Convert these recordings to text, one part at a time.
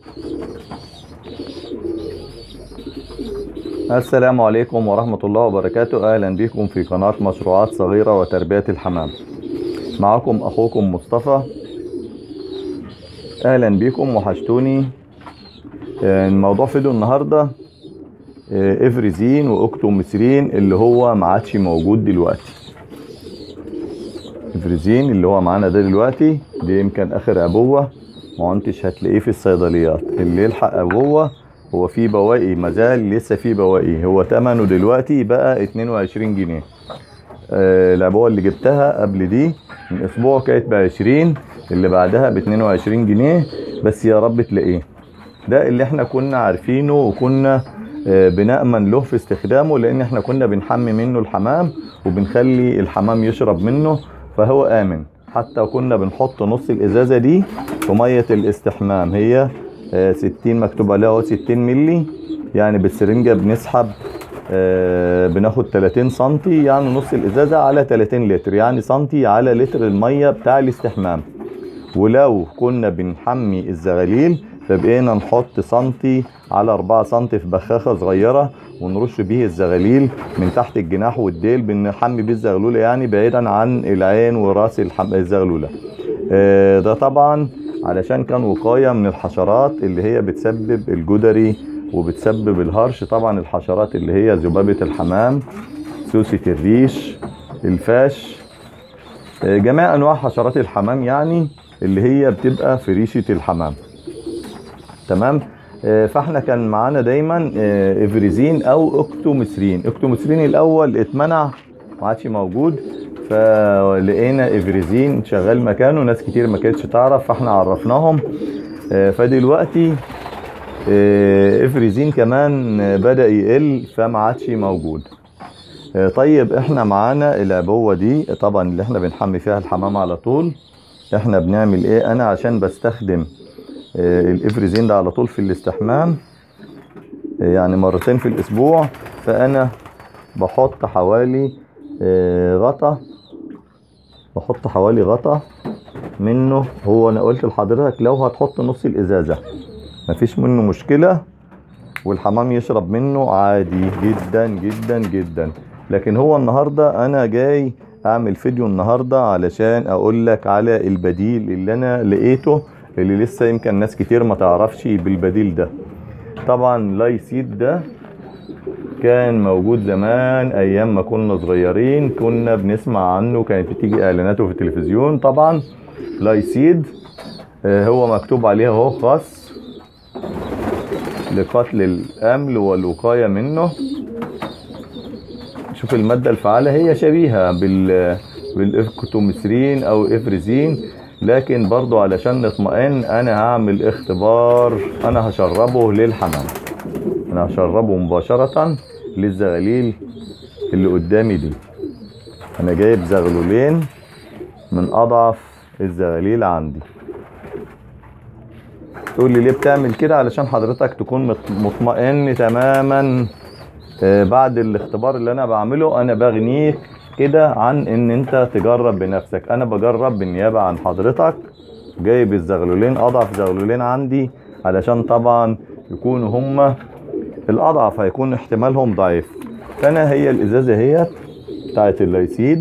السلام عليكم ورحمة الله وبركاته أهلا بكم في قناة مشروعات صغيرة وتربية الحمام معكم أخوكم مصطفى أهلا بكم وحشتوني آه، الموضوع فيديو النهاردة آه، إفريزين وأكتوميسرين اللي هو ما عادش موجود دلوقتي إفريزين اللي هو معانا ده دلوقتي دي يمكن آخر أبوة ما انتش هتلاقيه في الصيدليات اللي يلحق أبوة هو في بواقي مازال لسه في بواقي هو تمنه دلوقتي بقى 22 جنيه آه، العبوة اللي جبتها قبل دي من اسبوع كانت ب 20 اللي بعدها ب 22 جنيه بس يا رب تلاقيه ده اللي احنا كنا عارفينه وكنا آه، بنأمن له في استخدامه لان احنا كنا بنحمي منه الحمام وبنخلي الحمام يشرب منه فهو آمن حتى كنا بنحط نص الازازة دي في مية الاستحمام هي آه، 60 مكتوب عليها اهو 60 ملي يعني بالسرنجة بنسحب آه، بناخد 30 سنتي يعني نص الازازة على 30 لتر يعني سنتي على لتر المية بتاع الاستحمام ولو كنا بنحمي الزغاليل فبقينا نحط سنتي على 4 سنتي في بخاخة صغيرة ونرش بيه الزغاليل من تحت الجناح والديل بنحمي بيه الزغلولة يعني بعيدا عن العين وراس الحم... الزغلولة آه، ده طبعا علشان كان وقاية من الحشرات اللي هي بتسبب الجدري وبتسبب الهرش طبعا الحشرات اللي هي ذبابة الحمام سوسة الريش الفاش آه، جميع انواع حشرات الحمام يعني اللي هي بتبقى في ريشة الحمام تمام آه، فاحنا كان معانا دايما آه، افريزين او اكتوميسرين اكتوميسرين الاول اتمنع ما عادش موجود فلقينا افريزين شغال مكانه ناس كتير ما كانتش تعرف فاحنا عرفناهم آه، فدلوقتي آه، افريزين كمان آه، بدأ يقل فما عادش موجود آه، طيب احنا معانا العبوة دي طبعا اللي احنا بنحمي فيها الحمام على طول احنا بنعمل ايه انا عشان بستخدم آه، الافريزين ده على طول في الاستحمام آه، يعني مرتين في الاسبوع فانا بحط حوالي آه، غطا بحط حوالي غطا منه هو انا قلت لحضرتك لو هتحط نص الازازة مفيش منه مشكلة والحمام يشرب منه عادي جدا جدا جدا لكن هو النهاردة انا جاي اعمل فيديو النهاردة علشان اقول لك على البديل اللي انا لقيته اللي لسه يمكن ناس كتير ما تعرفش بالبديل ده طبعا لايسيد ده كان موجود زمان ايام ما كنا صغيرين كنا بنسمع عنه كانت بتيجي اعلاناته في التلفزيون طبعا لايسيد آه، هو مكتوب عليها اهو خاص لقتل الامل والوقايه منه شوف الماده الفعاله هي شبيهه بال بالاكتوميسرين او افريزين لكن برضو علشان نطمئن انا هعمل اختبار انا هشربه للحمام انا هشربه مباشرة للزغاليل اللي قدامي دي انا جايب زغلولين من اضعف الزغاليل عندي تقول لي ليه بتعمل كده علشان حضرتك تكون مط- مطمئن تماما آه، بعد الاختبار اللي انا بعمله انا بغنيك كده عن ان انت تجرب بنفسك انا بجرب بالنيابة عن حضرتك جايب الزغلولين اضعف زغلولين عندي علشان طبعا يكونوا هما الاضعف هيكون احتمالهم ضعيف فانا هي الازازة هي بتاعت اللايسيد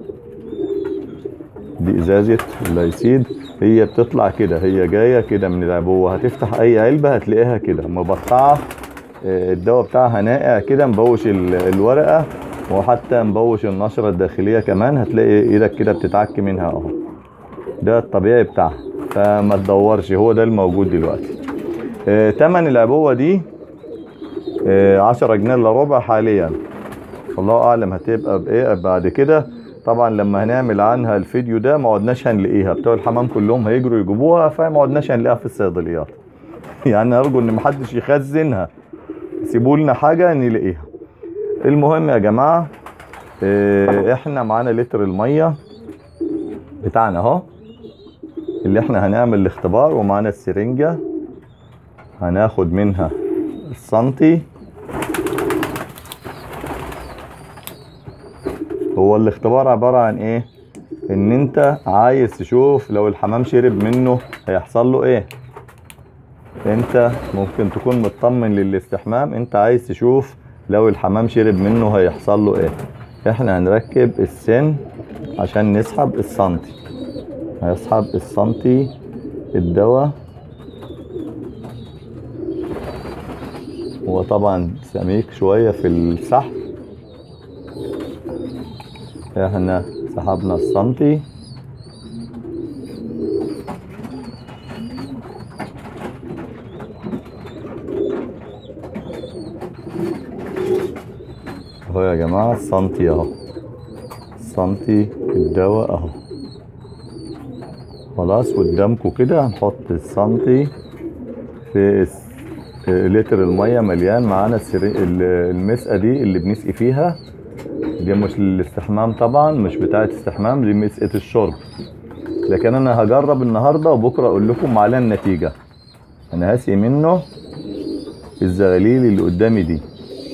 دي ازازة اللايسيد هي بتطلع كده هي جاية كده من العبوة هتفتح اي علبة هتلاقيها كده مبطعة آه، الدواء بتاعها ناقع كده مبوش ال- الورقة وحتى مبوش النشرة الداخلية كمان هتلاقي ايدك كده بتتعك منها اهو ده الطبيعي بتاعها فما تدورش هو ده الموجود دلوقتي آه، تمن العبوة دي آه، عشرة جنيه الا ربع حاليا الله اعلم هتبقى بايه بعد كده طبعا لما هنعمل عنها الفيديو ده ما عدناش هنلاقيها بتوع الحمام كلهم هيجروا يجيبوها فما عدناش هنلاقيها في الصيدليات يعني ارجو ان محدش يخزنها سيبوا لنا حاجه نلاقيها المهم يا جماعه آه، احنا معانا لتر الميه بتاعنا اهو اللي احنا هنعمل الاختبار ومعانا السرنجه هناخد منها السنتي هو الاختبار عبارة عن ايه ان انت عايز تشوف لو الحمام شرب منه هيحصل له ايه انت ممكن تكون مطمن للاستحمام انت عايز تشوف لو الحمام شرب منه هيحصل له ايه احنا هنركب السن عشان نسحب السنتي هيسحب السنتي الدواء هو طبعا سميك شوية في السحب احنا سحبنا السنتي اهو يا جماعة السنتي اهو السنتي الدواء اهو خلاص قدامكم كده هنحط السنتي في الس- لتر المية مليان معانا السري... ال- المسقة دي اللي بنسقي فيها دي مش للاستحمام طبعا مش بتاعة استحمام دي مسقة الشرب لكن انا هجرب النهاردة وبكرة اقول لكم على النتيجة انا هسقي منه الزغاليل اللي قدامي دي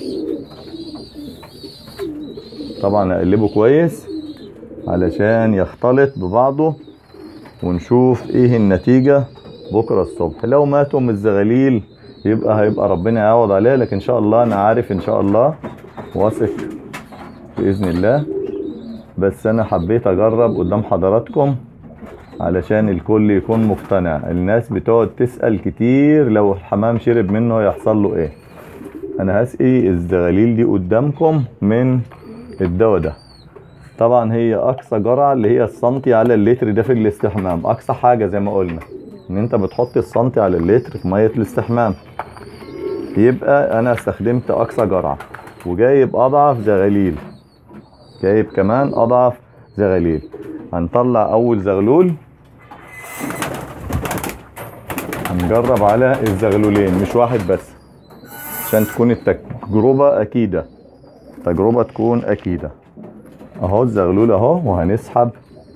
طبعا اقلبه كويس علشان يختلط ببعضه ونشوف ايه النتيجة بكرة الصبح لو ماتوا من الزغاليل يبقى هيبقى ربنا يعوض عليه لكن ان شاء الله انا عارف ان شاء الله واثق باذن الله بس انا حبيت اجرب قدام حضراتكم علشان الكل يكون مقتنع الناس بتقعد تسأل كتير لو الحمام شرب منه هيحصل له ايه انا هسقي الزغاليل دي قدامكم من الدواء ده طبعا هي اقصى جرعه اللي هي السنتي على اللتر ده في الاستحمام اقصى حاجه زي ما قلنا ان انت بتحط السنتي على اللتر في ميه الاستحمام يبقى انا استخدمت اقصى جرعه وجايب اضعف زغاليل جايب كمان اضعف زغاليل هنطلع اول زغلول هنجرب على الزغلولين مش واحد بس عشان تكون التجربه اكيده تجربه تكون اكيده اهو الزغلول اهو وهنسحب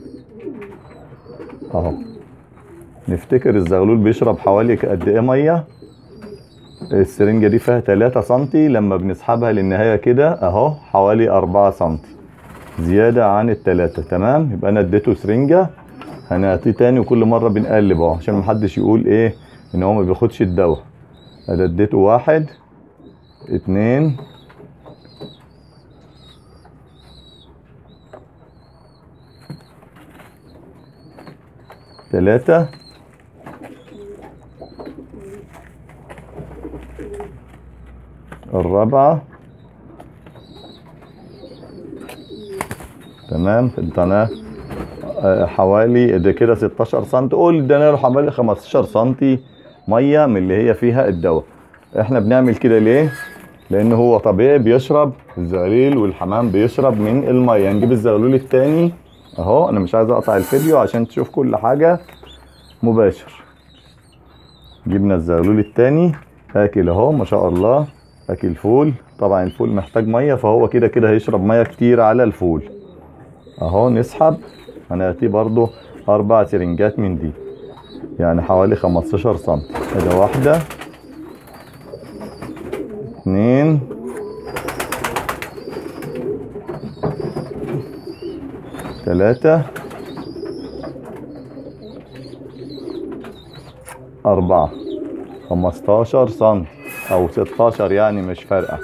اهو نفتكر الزغلول بيشرب حوالي قد ايه ميه السرنجه دي فيها 3 سنتي لما بنسحبها للنهايه كده اهو حوالي 4 سنتي زياده عن التلاتة تمام يبقى انا اديته سرنجه هنعطيه تاني وكل مره بنقلب اهو عشان محدش يقول ايه ان هو ما بياخدش الدواء انا اديته واحد اتنين تلاتة الرابعة تمام ادانا آه، حوالي ده كده 16 سم قول ادانا له حوالي 15 سم ميه من اللي هي فيها الدواء احنا بنعمل كده ليه لان هو طبيعي بيشرب الزغلول والحمام بيشرب من الميه نجيب الزغلول التاني اهو انا مش عايز اقطع الفيديو عشان تشوف كل حاجه مباشر جبنا الزغلول التاني اكل اهو ما شاء الله اكل فول طبعا الفول محتاج ميه فهو كده كده هيشرب ميه كتير على الفول اهو نسحب هنعطيه برضو اربع سرنجات من دي يعني حوالي 15 سم ادي واحده اتنين تلاتة أربعة خمستاشر سم أو ستاشر يعني مش فارقة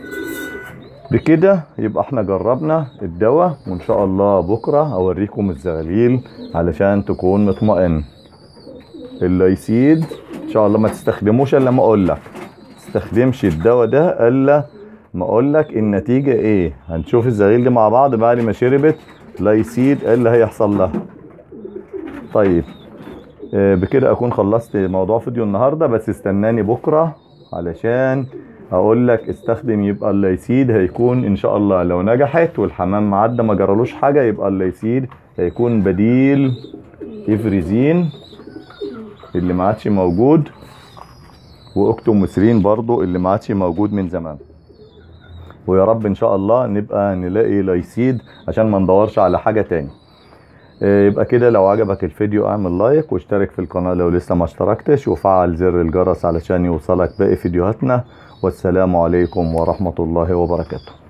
بكده يبقى احنا جربنا الدواء وان شاء الله بكرة اوريكم الزغاليل علشان تكون مطمئن الليسيد ان شاء الله ما تستخدموش الا ما اقول لك تستخدمش الدواء ده الا ما اقول لك النتيجة ايه هنشوف الزغاليل دي مع بعض بعد ما شربت ليسيد ايه اللي هيحصل لها طيب آه، بكده اكون خلصت موضوع فيديو النهارده بس استناني بكره علشان اقول لك استخدم يبقى الليسيد هيكون ان شاء الله لو نجحت والحمام معدى ما جرالوش حاجه يبقى الليسيد هيكون بديل افريزين اللي ما عادش موجود واكتوموسرين برضو اللي ما عادش موجود من زمان ويا رب ان شاء الله نبقى نلاقي ليسيد عشان ما ندورش على حاجه تاني آه، يبقى كده لو عجبك الفيديو اعمل لايك واشترك في القناة لو لسه ما اشتركتش وفعل زر الجرس علشان يوصلك باقي فيديوهاتنا والسلام عليكم ورحمة الله وبركاته